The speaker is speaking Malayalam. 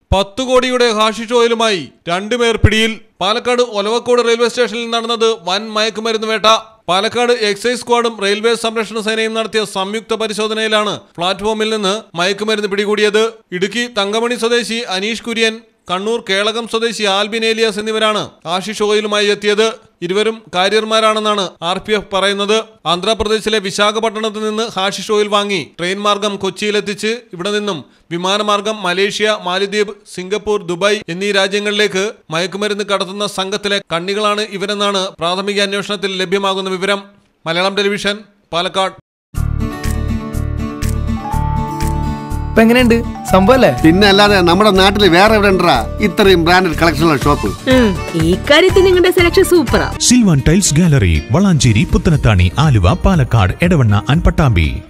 പത്തു കോടിയുടെ ഹാഷിഷ് ഓയിലുമായി രണ്ടുപേർ പിടിയിൽ പാലക്കാട് ഒലവക്കോട് റെയിൽവേ സ്റ്റേഷനിൽ നടന്നത് വൻ മയക്കുമരുന്ന് വേട്ട പാലക്കാട് എക്സൈസ് സ്ക്വാഡും റെയിൽവേ സംരക്ഷണ സേനയും നടത്തിയ സംയുക്ത പരിശോധനയിലാണ് പ്ലാറ്റ്ഫോമിൽ നിന്ന് മയക്കുമരുന്ന് പിടികൂടിയത് ഇടുക്കി തങ്കമണി സ്വദേശി അനീഷ് കുര്യൻ കണ്ണൂർ കേളകം സ്വദേശി ആൽബിൻ ഏലിയാസ് എന്നിവരാണ് ആശിഷ് ഓയിലുമായി എത്തിയത് ഇരുവരും കാരിയർമാരാണെന്നാണ് ആർ പി എഫ് പറയുന്നത് ആന്ധ്രാപ്രദേശിലെ വിശാഖപട്ടണത്ത് നിന്ന് ഹാഷിഷ് ഓയിൽ വാങ്ങി ട്രെയിൻ മാർഗം കൊച്ചിയിലെത്തിച്ച് ഇവിടെ നിന്നും വിമാനമാർഗം മലേഷ്യ മാലിദ്വീപ് സിംഗപ്പൂർ ദുബായ് എന്നീ രാജ്യങ്ങളിലേക്ക് മയക്കുമരുന്ന് കടത്തുന്ന സംഘത്തിലെ കണ്ണികളാണ് ഇവരെന്നാണ് പ്രാഥമിക അന്വേഷണത്തിൽ ലഭ്യമാകുന്ന വിവരം മലയാളം ടെലിവിഷൻ പാലക്കാട് ഇപ്പൊ എങ്ങനെയുണ്ട് സംഭവല്ലേ പിന്നെ അല്ലാതെ നമ്മുടെ നാട്ടിൽ വേറെ എവിടെ ഉണ്ടാ ഇത്രയും ബ്രാൻഡഡ് കളക്ഷനുള്ള ഷോപ്പ് ഉം, ഈ കാര്യത്തിൽ നിങ്ങളുടെ സെലക്ഷൻ സൂപ്പറാ Sylvan tiles gallery Valanchery Puthanathani Aluva Palakkad Edavanna and Pattambi